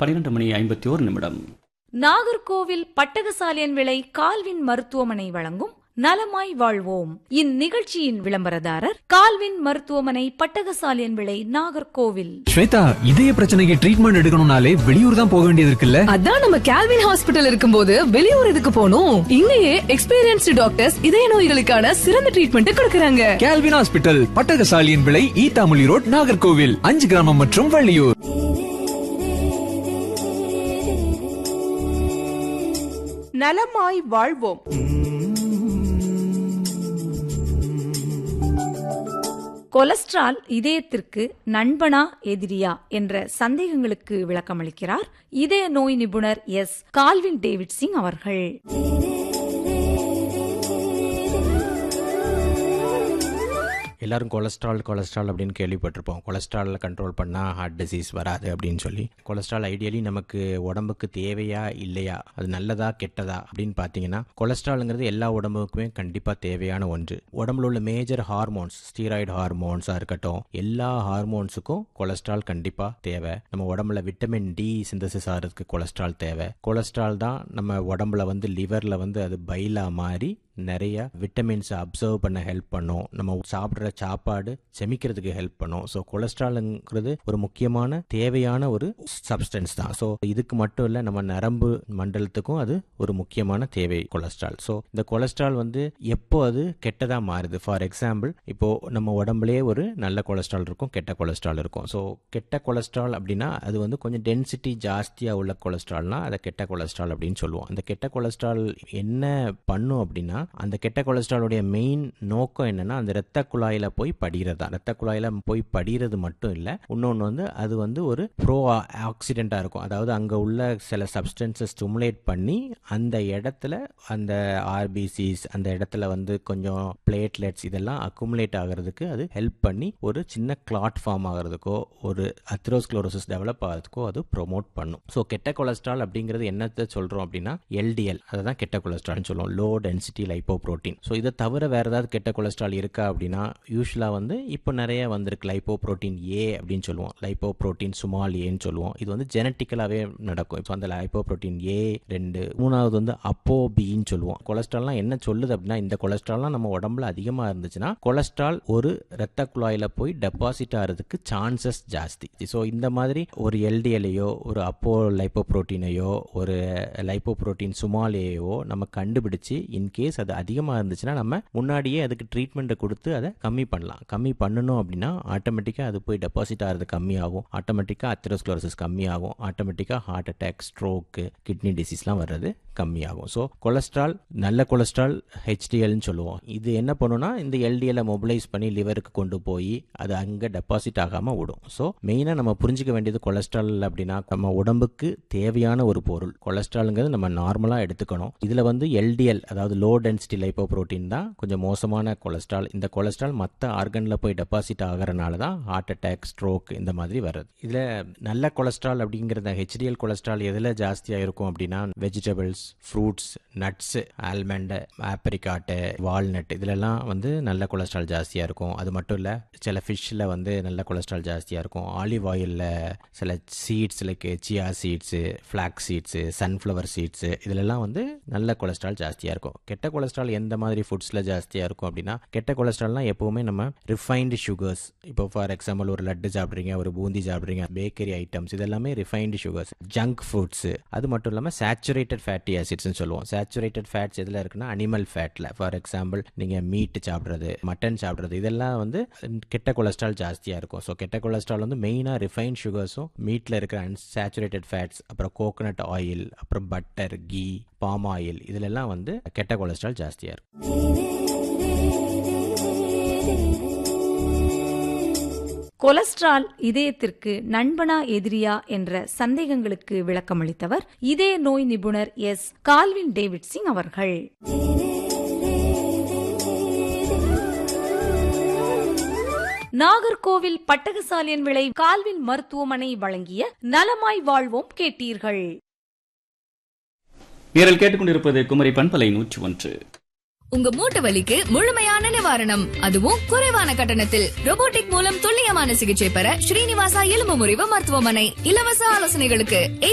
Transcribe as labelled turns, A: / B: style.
A: பன்னிரண்டு மணி ஐம்பத்தி ஓரு நிமிடம்
B: நாகர்கோவில் பட்டகசாலியன் விளை கால்வின் மருத்துவமனை வழங்கும் நலமாய் வாழ்வோம் இந்நிகழ்ச்சியின் விளம்பரதாரர் கால்வின் மருத்துவமனை பட்டகசாலியன் விளை நாகர்கோவில்
C: ஸ்வேதா இதய பிரச்சனைக்கு ட்ரீட்மெண்ட் எடுக்கணும்னாலே வெளியூர் தான் போக வேண்டியது இருக்குல்ல
D: அதான் நம்ம கேல்வின் ஹாஸ்பிட்டல் இருக்கும்போது வெளியூர் எதுக்கு போகணும் இங்கேயே எக்ஸ்பீரியன்ஸ்டு டாக்டர்ஸ் இதய நோய்களுக்கான சிறந்த ட்ரீட்மெண்ட் கொடுக்கறாங்க
C: கேல்வின் ஹாஸ்பிட்டல் பட்டகசாலியின் விலை ஈத்தாமொழி ரோட் நாகர்கோவில் அஞ்சு கிராமம் மற்றும் வள்ளியூர்
E: நலமாய் வாழ்வோம்
B: கொலஸ்ட்ரால் இதயத்திற்கு நண்பனா எதிரியா என்ற சந்தேகங்களுக்கு விளக்கமளிக்கிறார் இதய நோய் நிபுணர் எஸ் கால்வின் டேவிட் சிங் அவர்கள்
F: எல்லாரும் கொலஸ்ட்ரால் கொலஸ்ட்ரால் அப்படின்னு கேள்விப்பட்டிருப்போம் கொலஸ்ட்ராலில் கண்ட்ரோல் பண்ணால் ஹார்ட் டிசீஸ் வராது அப்படின்னு சொல்லி கொலஸ்ட்ரால் ஐடியலி நமக்கு உடம்புக்கு தேவையா இல்லையா அது நல்லதா கெட்டதா அப்படின்னு பார்த்தீங்கன்னா கொலஸ்ட்ராலுங்கிறது எல்லா உடம்புக்குமே கண்டிப்பாக தேவையான ஒன்று உடம்புல உள்ள மேஜர் ஹார்மோன்ஸ் ஸ்டீராய்டு ஹார்மோன்ஸாக இருக்கட்டும் எல்லா ஹார்மோன்ஸுக்கும் கொலஸ்ட்ரால் கண்டிப்பாக தேவை நம்ம உடம்புல விட்டமின் டி சிந்தசிஸ் ஆகிறதுக்கு கொலஸ்ட்ரால் தேவை கொலஸ்ட்ரால் தான் நம்ம உடம்புல வந்து லிவரில் வந்து அது பைலா மாறி நிறைய விட்டமின்ஸை அப்சர்வ் பண்ண ஹெல்ப் பண்ணும் நம்ம சாப்பிட்ற சாப்பாடு செமிக்கிறதுக்கு ஹெல்ப் பண்ணும் ஸோ கொலஸ்ட்ராலுங்கிறது ஒரு முக்கியமான தேவையான ஒரு சப்ஸ்டன்ஸ் தான் ஸோ இதுக்கு மட்டும் இல்லை நம்ம நரம்பு மண்டலத்துக்கும் அது ஒரு முக்கியமான தேவை கொலஸ்ட்ரால் ஸோ இந்த கொலஸ்ட்ரால் வந்து எப்போ அது கெட்டதாக மாறுது ஃபார் எக்ஸாம்பிள் இப்போ நம்ம உடம்புலயே ஒரு நல்ல கொலஸ்ட்ரால் இருக்கும் கெட்ட கொலஸ்ட்ரால் இருக்கும் ஸோ கெட்ட கொலஸ்ட்ரால் அப்படின்னா அது வந்து கொஞ்சம் டென்சிட்டி ஜாஸ்தியாக உள்ள கொலஸ்ட்ரால்னா அதை கெட்ட கொலஸ்ட்ரால் அப்படின்னு சொல்லுவோம் அந்த கெட்ட கொலஸ்ட்ரால் என்ன பண்ணும் அப்படின்னா அந்த கெட்ட கொலஸ்ட்ராலுடைய மெயின் நோக்கம் என்னன்னா அந்த இரத்த குழாயில போய் படிகிறது தான் இரத்த குழாயில போய் படிகிறது மட்டும் இல்லை இன்னொன்று வந்து அது வந்து ஒரு ப்ரோ ஆக்சிடென்ட்டாக இருக்கும் அதாவது அங்கே உள்ள சில சப்ஸ்டன்ஸை ஸ்டிமுலேட் பண்ணி அந்த இடத்துல அந்த ஆர்பிசிஸ் அந்த இடத்துல வந்து கொஞ்சம் பிளேட்லெட்ஸ் இதெல்லாம் அக்குமுலேட் ஆகிறதுக்கு அது ஹெல்ப் பண்ணி ஒரு சின்ன கிளாட் ஃபார்ம் ஆகிறதுக்கோ ஒரு அத்ரோஸ்க்ளோரோசிஸ் டெவலப் ஆகிறதுக்கோ அது ப்ரொமோட் பண்ணும் ஸோ கெட்ட கொலஸ்ட்ரால் அப்படிங்கிறது என்னத்தை சொல்கிறோம் அப்படின்னா எல்டிஎல் அதை தான் கெட்ட கொலஸ்ட்ரால்னு சொல்லுவோம் low density lipoprotein so இதை தவிர வேறு ஏதாவது கெட்ட கொலஸ்ட்ரால் இருக்கா அப்படின்னா யூஸ்வலாக வந்து இப்போ நிறைய வந்திருக்கு லைப்போ ப்ரோட்டீன் ஏ அப்படின்னு சொல்லுவோம் லைப்போ ப்ரோட்டீன் சுமால் ஏன்னு சொல்லுவோம் இது வந்து ஜெனட்டிக்கலாகவே நடக்கும் இப்போ அந்த லைப்போ ப்ரோட்டீன் ஏ ரெண்டு மூணாவது வந்து அப்போ பின்னு சொல்லுவோம் கொலஸ்ட்ரால்லாம் என்ன சொல்லுது அப்படின்னா இந்த கொலஸ்ட்ரால்லாம் நம்ம உடம்புல அதிகமாக இருந்துச்சுன்னா கொலஸ்ட்ரால் ஒரு இரத்த குழாயில் போய் டெபாசிட் ஆகிறதுக்கு சான்சஸ் ஜாஸ்தி ஸோ இந்த மாதிரி ஒரு எல்டிஎலையோ ஒரு அப்போ லைப்போ ப்ரோட்டீனையோ ஒரு லைப்போ ப்ரோட்டீன் சுமாலேயோ நம்ம கண்டுபிடிச்சு இன்கேஸ் அது அதிகமாக இருந்துச்சுன்னா நம்ம முன்னாடியே அதுக்கு ட்ரீட்மெண்ட்டை கொடுத்து அதை கம்மி பண்ணலாம் கம்மி பண்ணணும் அப்படின்னா ஆட்டோமேட்டிக்காக அது போய் டெபாசிட் ஆகிறது கம்மியாகும் ஆட்டோமேட்டிக்காக அத்திரோஸ்க்ளோரசிஸ் கம்மியாகும் ஆட்டோமேட்டிக்காக ஹார்ட் அட்டாக் ஸ்ட்ரோக்கு கிட்னி டிசீஸ்லாம் வர்றது கம்மியாகும் ஸோ கொலஸ்ட்ரால் நல்ல கொலஸ்ட்ரால் ஹெச்டிஎல்னு சொல்லுவோம் இது என்ன பண்ணுன்னா இந்த எல்டிஎலை மொபிலைஸ் பண்ணி லிவருக்கு கொண்டு போய் அது அங்கே டெபாசிட் ஆகாமல் விடும் ஸோ மெயினாக நம்ம புரிஞ்சிக்க வேண்டியது கொலஸ்ட்ரால் அப்படின்னா நம்ம உடம்புக்கு தேவையான ஒரு பொருள் கொலஸ்ட்ராலுங்கிறது நம்ம நார்மலாக எடுத்துக்கணும் இதில் வந்து எல்டிஎல் அதாவது லோ டென்சிட்டி லைப்போ ப்ரோட்டீன் தான் கொஞ்சம் மோசமான கொலஸ்ட்ரால் இந்த கொலஸ்ட்ரால் மற்ற ஆர்கனில் போய் டெபாசிட் ஆகிறனால தான் ஹார்ட் அட்டாக் ஸ்ட்ரோக் இந்த மாதிரி வருது இதில் நல்ல கொலஸ்ட்ரால் அப்படிங்கிறத ஹெச்டிஎல் கொலஸ்ட்ரால் எதில் ஜாஸ்தியாக இருக்கும் அப்படின்னா vegetables fruits nuts almond apricot walnut இதிலெல்லாம் வந்து நல்ல கொலஸ்ட்ரால் ஜாஸ்தியாக இருக்கும் அது மட்டும் இல்லை சில ஃபிஷ்ஷில் வந்து நல்ல கொலஸ்ட்ரால் ஜாஸ்தியாக இருக்கும் ஆலிவ் ஆயிலில் சில seeds like chia seeds flax seeds sunflower seeds இதிலெல்லாம் வந்து நல்ல கொலஸ்ட்ரால் ஜாஸ்தியாக இருக்கும் கெட்ட கொலஸ்ட்ரால் எந்த மாதிரி ஃபுட்ஸில் ஜாஸ்தியாக இருக்கும் அப்படின்னா கெட்ட கொலஸ்ட்ரால்னால் எப்போவுமே நம்ம ரிஃபைன்டு சுகர்ஸ் இப்போ ஃபார் எக்ஸாம்பிள் ஒரு லட்டு சாப்பிட்றீங்க ஒரு பூந்தி சாப்பிட்றீங்க பேக்கரி ஐட்டம்ஸ் இதெல்லாமே ரிஃபைன்டு சுகர்ஸ் ஜங்க் ஃபுட்ஸு அது மட்டும் இல்லாமல் சேச்சுரேட்டட் ஃபேட்டி ஆசிட்ஸ்னு சொல்லுவோம் சேச்சுரேட்டட் ஃபேட்ஸ் எதில் இருக்குன்னா அனிமல் ஃபேட்டில் ஃபார் எக்ஸாம்பிள் நீங்கள் மீட் சாப்பிட்றது மட்டன் சாப்பிட்றது இதெல்லாம் வந்து கெட்ட கொலஸ்ட்ரால் ஜாஸ்தியாக இருக்கும் ஸோ கெட்ட கொலஸ்ட்ரால் வந்து மெயினாக ரிஃபைன் சுகர்ஸும் மீட்டில் இருக்கிற அன்சேச்சுரேட்டட் ஃபேட்ஸ் அப்புறம் கோகனட் ஆயில் அப்புறம் பட்டர் கீ பாம் ஆயில் இதிலெல்லாம் வந்து கெட்ட கொலஸ்ட்ரால் ஜாஸ்தியாக இருக்கும்
B: கொலஸ்ட்ரால் இதயத்திற்கு நண்பனா எதிரியா என்ற சந்தேகங்களுக்கு விளக்கமளித்தவர் இதய நோய் நிபுணர் எஸ் கால்வின் டேவிட் சிங் அவர்கள் நாகர்கோவில் பட்டகசாலியன் விளை கால்வின் மருத்துவமனை வழங்கிய நலமாய் வாழ்வோம் கேட்டீர்கள்
A: நீங்கள் கேட்டுக்கொண்டிருப்பது குமரி பண்பலை நூற்றி ஒன்று
D: உங்க மூட்டு வலிக்கு முழுமையான நிவாரணம் அதுவும் குறைவான கட்டணத்தில் robotic மூலம் துல்லியமான சிகிச்சை பெற ஸ்ரீனிவாசா எலும்பு முறிவு மருத்துவமனை இலவச ஆலோசனைகளுக்கு